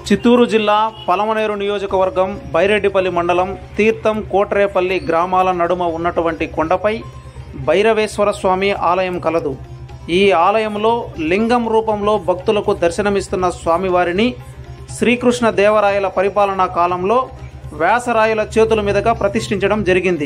చిత్తూరు జిల్లా పలమనేరు నియోజకవర్గం బైరెడ్డిపల్లి మండలం తీర్థం కోట్రేపల్లి గ్రామాల నడుమ ఉన్నటువంటి కొండపై భైరవేశ్వర స్వామి ఆలయం కలదు ఈ ఆలయంలో లింగం రూపంలో భక్తులకు దర్శనమిస్తున్న స్వామివారిని శ్రీకృష్ణ దేవరాయల పరిపాలనా కాలంలో వ్యాసరాయల చేతుల మీదుగా ప్రతిష్ఠించడం జరిగింది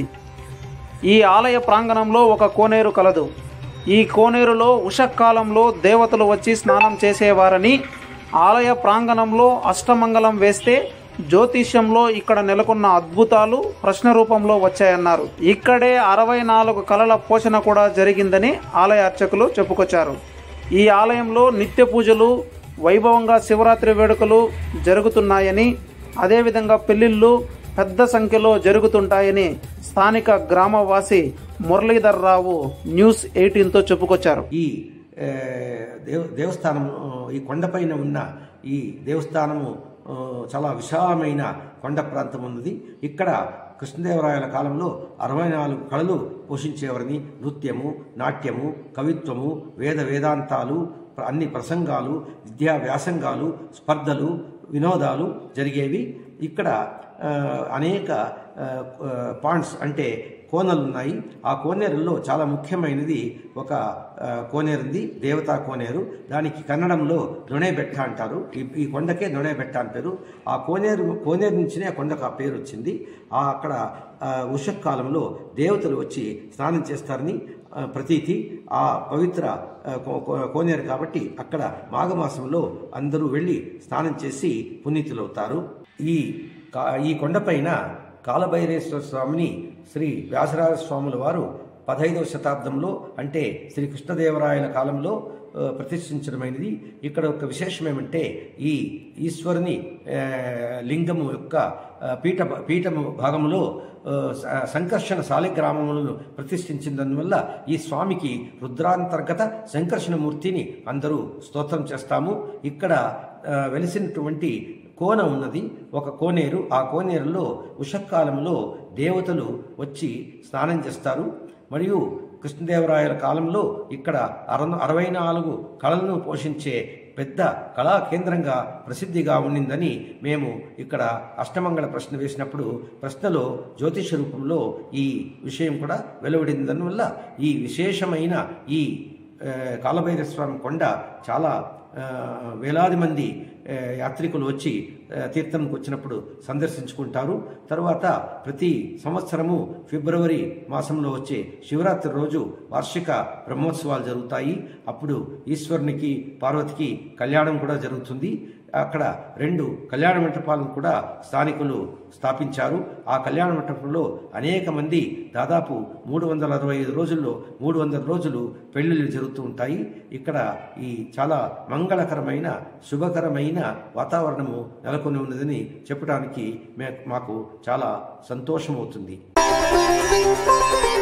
ఈ ఆలయ ప్రాంగణంలో ఒక కోనేరు కలదు ఈ కోనేరులో ఉషకాలంలో దేవతలు వచ్చి స్నానం చేసేవారని ఆలయ ప్రాంగణంలో అష్టమంగళం వేస్తే జ్యోతిష్యంలో ఇక్కడ నెలకొన్న అద్భుతాలు ప్రశ్న రూపంలో వచ్చాయన్నారు ఇక్కడే అరవై నాలుగు కళల పోషణ కూడా జరిగిందని ఆలయ అర్చకులు చెప్పుకొచ్చారు ఈ ఆలయంలో నిత్య పూజలు వైభవంగా శివరాత్రి వేడుకలు జరుగుతున్నాయని అదేవిధంగా పెళ్లిళ్ళు పెద్ద సంఖ్యలో జరుగుతుంటాయని స్థానిక గ్రామవాసి మురళీధర్ రావు న్యూస్ ఎయిటీన్తో చెప్పుకొచ్చారు ఈ ఏ, దేవ దేవస్థానం ఆ, ఈ కొండపైన ఉన్న ఈ దేవస్థానము ఆ, చాలా విశాలమైన కొండ ప్రాంతం ఉన్నది ఇక్కడ కృష్ణదేవరాయల కాలంలో అరవై నాలుగు కళలు పోషించేవారని నృత్యము నాట్యము కవిత్వము వేద వేదాంతాలు ప్ర- అన్ని ప్రసంగాలు విద్యా వ్యాసంగాలు స్పర్ధలు వినోదాలు జరిగేవి ఇక్కడ ఆ, అనేక ఆ, ఆ, పాండ్స్ అంటే కోనలు ఉన్నాయి ఆ కోనేరుల్లో చాలా ముఖ్యమైనది ఒక ఆ, కోనేరు ఉంది దేవతా కోనేరు దానికి కన్నడంలో దొణేబెట్ట అంటారు ఈ ఈ కొండకే దొణేబెట్ట అని పేరు ఆ కోనేరు కోనేరు నుంచినే ఆ కొండకు ఆ పేరు వచ్చింది ఆ అక్కడ ఆ, ఉషకాలంలో దేవతలు వచ్చి స్నానం చేస్తారని ఆ, ప్రతీతి ఆ పవిత్ర ఆ, కో- కో- కోనేరు కాబట్టి అక్కడ మాఘమాసంలో అందరూ వెళ్ళి స్నానం చేసి పునీతులవుతారు ఈ కా- ఈ కొండపైన కాలభైరేశ్వర స్వామిని శ్రీ వ్యాసరాజ స్వాముల వారు పదహైదవ శతాబ్దంలో అంటే శ్రీ కృష్ణదేవరాయల కాలంలో ఆ, ప్రతిష్ఠించడమైనది ఇక్కడ ఒక విశేషం ఏమంటే ఈ ఈశ్వరుని ఆ, లింగము యొక్క ఆ, పీఠ పీఠము భాగములో ఆ, స- సంకర్షణ శాలిగ్రామములను ప్రతిష్ఠించినందువల్ల ఈ స్వామికి రుద్రాంతర్గత సంకర్షణ మూర్తిని అందరూ స్తోత్రం చేస్తాము ఇక్కడ ఆ, వెలిసినటువంటి కోన ఉన్నది ఒక కోనేరు ఆ కోనేరులో ఉషకాలంలో దేవతలు వచ్చి స్నానం చేస్తారు మరియు కృష్ణదేవరాయల కాలంలో ఇక్కడ అర అరవై నాలుగు కళలను పోషించే పెద్ద కళా కేంద్రంగా ప్రసిద్ధిగా ఉండిందని మేము ఇక్కడ అష్టమంగళ ప్రశ్న వేసినప్పుడు ప్రశ్నలో జ్యోతిష రూపంలో ఈ విషయం కూడా వెలువడింది దానివల్ల ఈ విశేషమైన ఈ ఆ, కాలభైరవ స్వామి కొండ చాలా ఆ, వేలాది మంది ఆ, యాత్రికులు వచ్చి ఆ, తీర్థంకి వచ్చినప్పుడు సందర్శించుకుంటారు తర్వాత ప్రతి సంవత్సరము ఫిబ్రవరి మాసంలో వచ్చే శివరాత్రి రోజు వార్షిక బ్రహ్మోత్సవాలు జరుగుతాయి అప్పుడు ఈశ్వరునికి పార్వతికి కళ్యాణం కూడా జరుగుతుంది అక్కడ రెండు కళ్యాణ మంటపాలను కూడా స్థానికులు స్థాపించారు ఆ కళ్యాణ మంటపంలో అనేక మంది దాదాపు మూడు వందల అరవై ఐదు రోజుల్లో మూడు వందల రోజులు పెళ్లిళ్ళు జరుగుతూ ఉంటాయి ఇక్కడ ఈ చాలా మంగళకరమైన శుభకరమైన వాతావరణము నెలకొని ఉన్నదని చెప్పడానికి మే మాకు చాలా సంతోషం అవుతుంది Thank you.